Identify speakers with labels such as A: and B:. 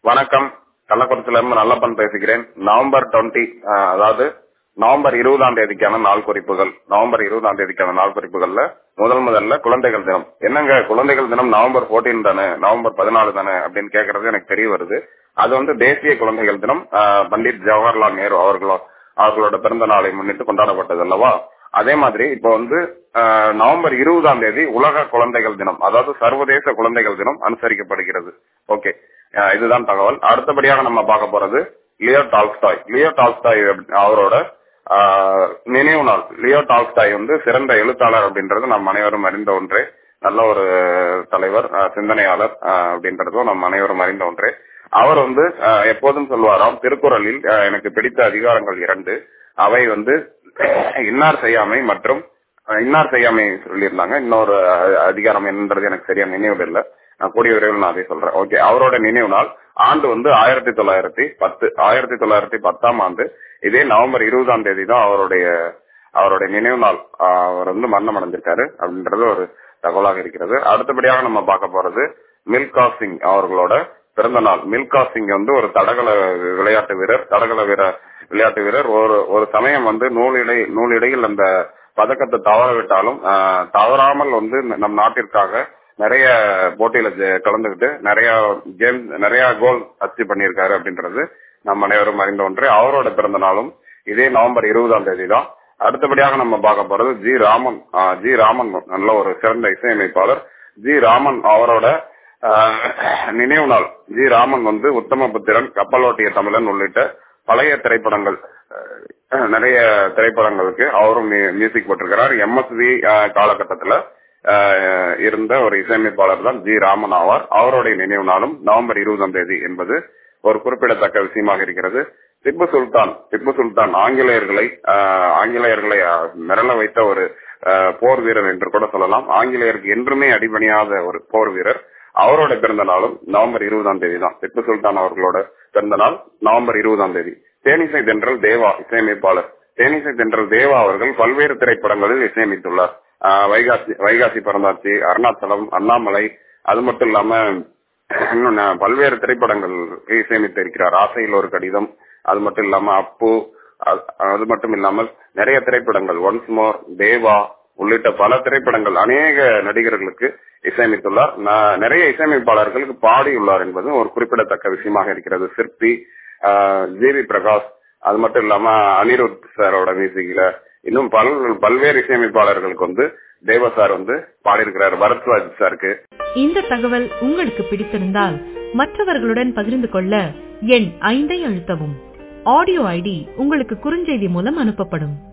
A: வணக்கம் கள்ளக்குறிச்சியில இருந்து நல்லப்பன் பேசுகிறேன் நவம்பர் டுவெண்ட்டி அதாவது நவம்பர் இருபதாம் தேதிக்கான நாள் குறிப்புகள் நவம்பர் இருபதாம் தேதிக்கான நாள் குறிப்புகள்ல முதல் முதல்ல குழந்தைகள் தினம் என்னங்க குழந்தைகள் தினம் நவம்பர் 14 தானே நவம்பர் பதினாலு தானே அப்படின்னு கேக்குறது எனக்கு தெரிய வருது அது வந்து தேசிய குழந்தைகள் தினம் ஆஹ், பண்டிட் ஜவஹர்லால் நேரு அவர்களோ அவர்களோட பிறந்த நாளை முன்னிட்டு கொண்டாடப்பட்டது அல்லவா அதே மாதிரி இப்போ வந்து ஆஹ், நவம்பர் இருபதாம் தேதி உலக குழந்தைகள் தினம் அதாவது சர்வதேச குழந்தைகள் தினம் அனுசரிக்கப்படுகிறது ஓகே இதுதான் தகவல் அடுத்தபடியாக நம்ம பார்க்க போறது லியோ டால்ஸ்டாய் லியோ டால்ஸ்டாய் அப்படி- அவரோட ஆஹ், நினைவு நாள் லியோ டால்ஸ்டாய் வந்து சிறந்த எழுத்தாளர் அப்படின்றது நம் அனைவரும் அறிந்த ஒன்றே நல்ல ஒரு தலைவர் ஆஹ், சிந்தனையாளர் ஆஹ், அப்படின்றதும் நம் அனைவரும் அறிந்த ஒன்றே அவர் வந்து ஆஹ், எப்போதும் சொல்வாராம் திருக்குறளில் ஆஹ், எனக்கு பிடித்த அதிகாரங்கள் இரண்டு அவை வந்து இன்னார் செய்யாமை மற்றும் அஹ், இன்னார் செய்யாமை சொல்லியிருந்தாங்க இன்னொரு அஹ், அதிகாரம் என்னன்றது எனக்கு சரியா நினைவு இல்லை நான் கூடிய விரைவில் நான் அதை சொல்றேன் ஓகே அவரோட நினைவு நாள் ஆண்டு வந்து ஆயிரத்தி தொள்ளாயிரத்தி பத்து ஆயிரத்தி தொள்ளாயிரத்தி பத்தாம் ஆண்டு இதே நவம்பர் இருபதாம் தேதி தான் அவருடைய அவருடைய நினைவு நாள் ஆஹ், அவர் வந்து மரணம் அடைஞ்சிருக்காரு அப்படின்றது ஒரு தகவலாக இருக்கிறது அடுத்தபடியாக நம்ம பார்க்க போறது மில்கா சிங் அவர்களோட பிறந்த நாள் மில்கா சிங் வந்து ஒரு தடகள விளையாட்டு வீரர் தடகள வீர விளையாட்டு வீரர் ஒரு ஒரு சமயம் வந்து நூலிடை நூலிடையில் அந்த பதக்கத்தை தவற விட்டாலும் ஆஹ், தவறாமல் வந்து நம் நாட்டிற்காக நிறைய போட்டியில ஜெ- கலந்துகிட்டு நிறைய கேம் நிறைய கோல் அச்சீவ் பண்ணியிருக்காரு அப்படின்றது நம்ம அனைவரும் அறிந்த ஒன்று அவரோட பிறந்த நாளும் இதே நவம்பர் இருபதாம் தேதி தான் அடுத்தபடியாக நம்ம பார்க்க போறது G Raman ah, G Raman நல்ல ஒரு சிறந்த இசையமைப்பாளர் ஜி ராமன் அவரோட ஆஹ், நினைவு நாள் ஜி ராமன் வந்து உத்தமபுத்திரன் கப்பலோட்டிய தமிழன் உள்ளிட்ட பழைய திரைப்படங்கள் அஹ், நிறைய திரைப்படங்களுக்கு அவரும் மியூ- மியூசிக் போட்டிருக்கிறார் எம்எஸ்வி காலகட்டத்துல ஆஹ், இருந்த ஒரு இசையமைப்பாளர் தான் ஜி ராமன் ஆவார் அவருடைய நினைவு நாளும் நவம்பர் இருபதாம் தேதி என்பது ஒரு குறிப்பிடத்தக்க விஷயமாக இருக்கிறது திப்பு சுல்தான் திப்பு சுல்தான் ஆங்கிலேயர்களை ஆஹ், ஆங்கிலேயர்களை ஆஹ், மிரள வைத்த ஒரு ஆஹ், போர் வீரர் என்று கூட சொல்லலாம் ஆங்கிலேயருக்கு என்றுமே அடிபணியாத ஒரு போர் வீரர் அவரோட பிறந்த நாளும் நவம்பர் இருபதாம் தேதி தான் திப்பு சுல்தான் அவர்களோட பிறந்த நாள் நவம்பர் இருபதாம் தேதி தேனிசை தென்றல் தேவா இசையமைப்பாளர் தேனிசை தென்றல் தேவா அவர்கள் பல்வேறு திரைப்படங்களில் இசையமைத்துள்ளார் ஆஹ் வைகாசி வைகாசி பிறந்தாச்சு அருணாச்சலம் அண்ணாமலை அது மட்டும் இல்லாம இன்னும் ந- பல்வேறு திரைப்படங்கள் இசையமைத்து இருக்கிறார் ஆசையில் ஒரு கடிதம் அது மட்டும் இல்லாம அப்பு அது- அது மட்டும் இல்லாமல் நிறைய திரைப்படங்கள் ஒன்ஸ் மோர் தேவா உள்ளிட்ட பல திரைப்படங்கள் அநேக நடிகர்களுக்கு இசையமைத்துள்ளார் ந- நிறைய இசையமைப்பாளர்களுக்கு பாடியுள்ளார் என்பது ஒரு குறிப்பிடத்தக்க விஷயமாக இருக்கிறது சிற்பி ஜி வி பிரகாஷ் அது மட்டும் இல்லாம அனிருத் சாரோட மியூசிக்ல இன்னும் பல் பல்வேறு இசையமைப்பாளர்களுக்கு வந்து தேவ சார் வந்து பாடியிருக்கிறார் பரத்வாஜ் சாருக்கு
B: இந்த தகவல் உங்களுக்கு பிடித்திருந்தால் மற்றவர்களுடன் பகிர்ந்து கொள்ள எண் ஐந்தை அழுத்தவும் ஆடியோ ஐடி உங்களுக்கு குறுஞ்செய்தி மூலம் அனுப்பப்படும்